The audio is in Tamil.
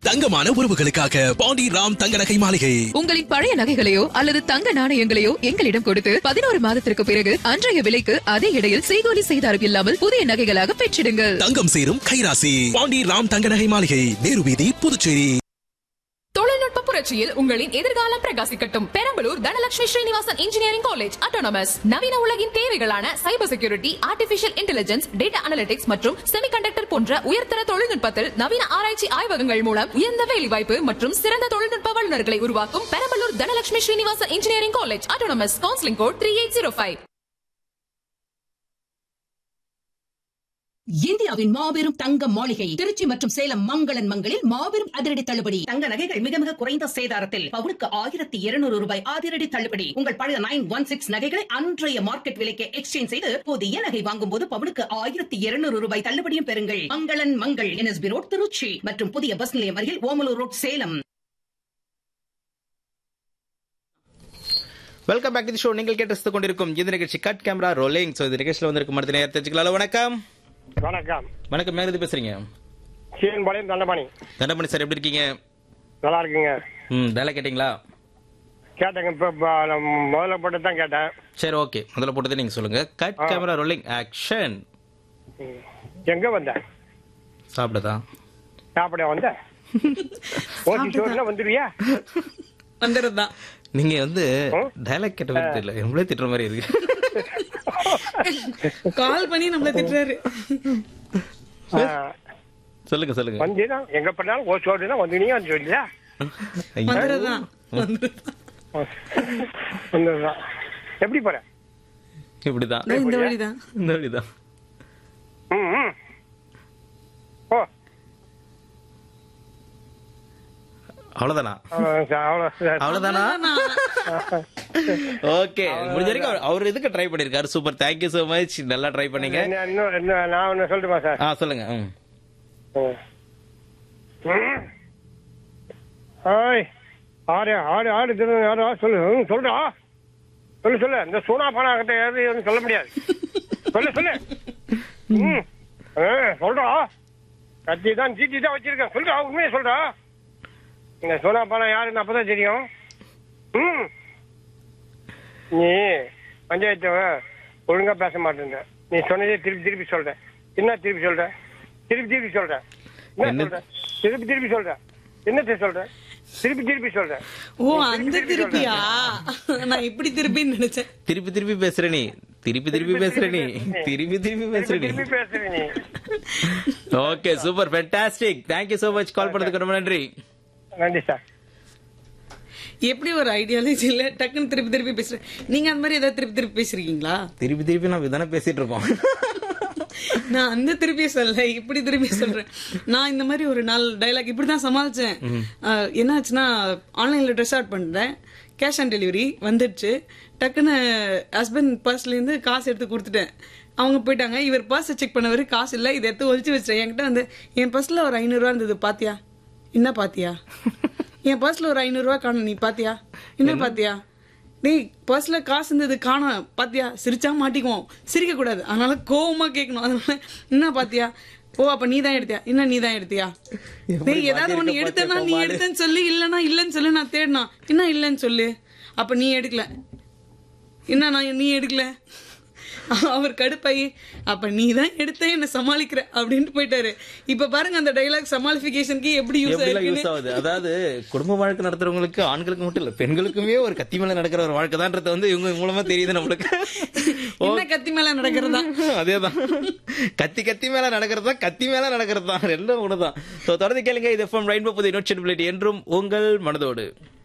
தங்கமான உறவுகளுக்காக பாண்டி ராம் தங்க நகை மாளிகை உங்களின் பழைய நகைகளையோ அல்லது தங்க நாணயங்களையோ எங்களிடம் கொடுத்து பதினோரு மாதத்திற்கு பிறகு அன்றைய விலைக்கு அதே இடையில் செய்கூலி செய்தாரும் இல்லாமல் புதிய நகைகளாக பெற்றிடுங்கள் தங்கம் சேரும் கைராசி பாண்டி ராம் தங்க நகை மாளிகை நேரு வீதி புதுச்சேரி தொழில்நுட்ப புரட்சியில் உங்களின் எதிர்காலம் பிரகாசிக்கட்டும் Perambalur Dhanalakshmi Srinivasan engineering college autonomous நவீன உலகின் தேவைகளான cyber security artificial intelligence data analytics மற்றும் செமிகண்டக்டர் போன்ற உயர்தர தொழில்நுட்பத்தில் நவீன ஆராய்ச்சி ஆய்வகங்கள் மூலம் உயர்ந்த வேலைவாய்ப்பு மற்றும் சிறந்த தொழில்நுட்ப வல்லுநர்களை உருவாக்கும் Perambalur Dhanalakshmi Srinivasan engineering college autonomous counselling code three eight zero five இந்தியாவின் மாபெரும் தங்க மாளிகை திருச்சி மற்றும் சேலம் மங்களன் மங்களில் மாபெரும் அதிரடி தள்ளுபடி தங்க நகைகள் மிக மிக குறைந்த சேதாரத்தில் பவுனுக்கு ஆயிரத்தி இருநூறு ரூபாய் அதிரடி தள்ளுபடி உங்கள் பழைய நைன் ஒன் சிக்ஸ் நகைகளை அன்றைய மார்க்கெட் விலைக்கு எக்ஸ்சேஞ்ச் செய்து புதிய நகை வாங்கும் போது பவுனுக்கு ஆயிரத்தி இருநூறு ரூபாய் தள்ளுபடியும் பெறுங்கள் மங்களன் மங்கள் என்எஸ்பி ரோட் திருச்சி மற்றும் புதிய பஸ் நிலையம் அருகில் Omalur road Salem welcome back to show நீங்கள் கேட்டு கொண்டிருக்கும் இந்த நிகழ்ச்சி கட் கேமரா ரோலிங் ஸோ இந்த நிகழ்ச்சியில் வந்திருக்கும் அடுத்த நேரம் தெரிஞ்சுக்கலாம் வணக்கம் வணக்கம் வணக்கம் மேலது பேசுறீங்க சீரன்பாளையம் தண்டபாணி தண்டமணி சார் எப்படி இருக்கீங்க நல்லா இருக்குங்க ம் வேலை கேட்டிங்களா கேட்டேங்க இப்போ இப்போ நான் முதல்ல போட்டு தான் கேட்டேன் சரி ஓகே முதல்ல போட்டது நீங்க சொல்லுங்க கட் கேமரா ரோலிங் ஆக்ஷன் ம். எங்க வந்த சாப்பிடுதா சாப்பிட வந்த ஓசி சோறுனா வந்துருவியா வந்துடுறதுதான் நீங்க வந்து டைலாக் கேட்ட மாதிரி தெரியல எவ்வளவு திட்டுற மாதிரி இருக்கு கால் பண்ணி நம்மள திட்டுறாரு ஆ, சொல்லுங்க சொல்லுங்க வந்தீங்கன்னா எங்க பண்ணாலும் ஓசி சோறுனா வந்துனியா சொல்லியா ஐயா. வந்துடுறதுதான் வந்துடுறதுதான். வந்துடுறான் எப்படி போற இப்படிதான் நான் இந்த வழிதான் இந்த வழிதான் ம் ம் ஓ அவ்வளவுதானா அவ்வளோ அவ்வளோ அவ்வளவுதானா ஓகே முடிஞ்ச வரைக்கும் அவர்- அவர் இதுக்கு ட்ரை பண்ணிருக்காரு சூப்பர் தேங்க்யூ சோ மச் நல்லா ட்ரை பண்ணீங்க என்ன- இன்னும் இன்னும் நான் ஒன்று சொல்லட்டுமா சார் ஆ சொல்லுங்க ம். ம். ஹாய் ஆறு ஆறு ஆறு திரு யாரா சொல்லு ம், சொல்றா சொல்லு சொல்லு இந்த சூனா பானா கிட்ட யாரும் எதுவும் சொல்ல முடியாது சொல்லு சொல்லு ம் ஆ, சொல்றா கத்தி தான் சீட்டி தான் வச்சிருக்கேன் சொல்றா உண்மையை சொல்றா இந்த சோனா பானா யாருன்னு அப்பதான் தெரியும் ம் நீ பஞ்சாயத்து ஒழுங்கா பேச மாட்டேங்க நீ சொன்னதே திருப்பி திருப்பி சொல்ற என்ன திருப்பி சொல்ற திருப்பி திருப்பி சொல்ற என்ன என்ன? சொல்ற திருப்பி திருப்பி சொல்ற என்னத்தை சொல்ற திருப்பி திருப்பி சொல்ற ஓ அந்த திருப்பியா நான் இப்படி திருப்பின்னு நினைச்சேன் திருப்பி திருப்பி பேசுற நீ திருப்பி திருப்பி பேசுற நீ திருப்பி திருப்பி பேசுற திருப்பி நீ திருப்பி பேசுற நீ okay super fantastic thank you so much call பண்ணதுக்கு ரொம்ப நன்றி நன்றி சார் எப்படி ஒரு ஐடியாலஜி இல்ல டக்குன்னு திருப்பி திருப்பி பேசுறேன் நீங்க அந்த மாதிரி ஏதாவது திருப்பி திருப்பி பேசுறீங்களா திருப்பி திருப்பி நம்ம இதானே பேசிட்டு இருக்கோம் நான் அந்த திருப்பி சொல்லல இப்படி திருப்பி சொல்றேன் நான் இந்த மாதிரி ஒரு நாள் டைலாக் இப்படிதான் சமாளிச்சேன் அஹ், என்னாச்சுன்னா ஆன்லைன்ல ட்ரெஸ் ஆர்ட் பண்றேன் கேஷ் ஆன் டெலிவரி வந்துடுச்சு டக்குன்னு ஹஸ்பண்ட் பர்ஸ்ல இருந்து காசு எடுத்து கொடுத்துட்டேன் அவங்க போயிட்டாங்க இவர் பர்ஸ் செக் பண்ணவர் காசு இல்ல இதை எடுத்து ஒழிச்சு வச்சிட்டேன் என்கிட்ட வந்து என் பர்ஸ்ல ஒரு ஐநூறு ரூபா இருந்தது பாத்தியா என்ன பாத்தியா என் பர்ஸ்ல ஒரு ஐநூறு ரூபா காணும் நீ பாத்தியா என்ன பாத்தியா டேய் பர்ஸ்ல காசு இருந்தது காணோம் பாத்தியா சிரிச்சா மாட்டிக்குவோம் சிரிக்க கூடாது அதனால கோவமா கேட்கணும் அதனால என்ன பாத்தியா ஓ அப்ப நீ தான் எடுத்தியா என்ன நீ தான் எடுத்தியா டேய் ஏதாவது ஒண்ணு எடுத்தனா நீ எடுத்தேன்னு சொல்லி இல்லனா இல்லன்னு சொல்லி நான் தேடினா என்ன இல்லன்னு சொல்லு அப்ப நீ எடுக்கல என்ன நான் நீ எடுக்கல அவர் கடுப்பாயி அப்ப நீ தான் எடுத்த என்ன சமாளிக்கிற அப்படின்ட்டு போயிட்டாரு இப்ப பாருங்க அந்த டைலாக் சமாளிபிகேஷனுக்கு எப்படி யூஸ் எப்படிலாம் யூஸ் ஆயிருக்கு ஆகுது அதாவது குடும்ப வாழ்க்கை நடத்துறவங்களுக்கு ஆண்களுக்கு மட்டும் இல்ல பெண்களுக்குமே ஒரு கத்தி மேல நடக்கிற ஒரு வாழ்க்கை தான்றது வந்து இவங்க மூலமா தெரியுது நம்மளுக்கு என்ன கத்தி மேல நடக்கிறதா அதேதான் கத்தி கத்தி மேல நடக்கிறது தான் கத்தி மேல நடக்கிறது தான் ரெண்டும் ஒண்ணுதான் So, தொடர்ந்து கேளுங்க இது எஃப்எம் ரெயின்போ புதிய நோட் என்றும் உங்கள் மனதோடு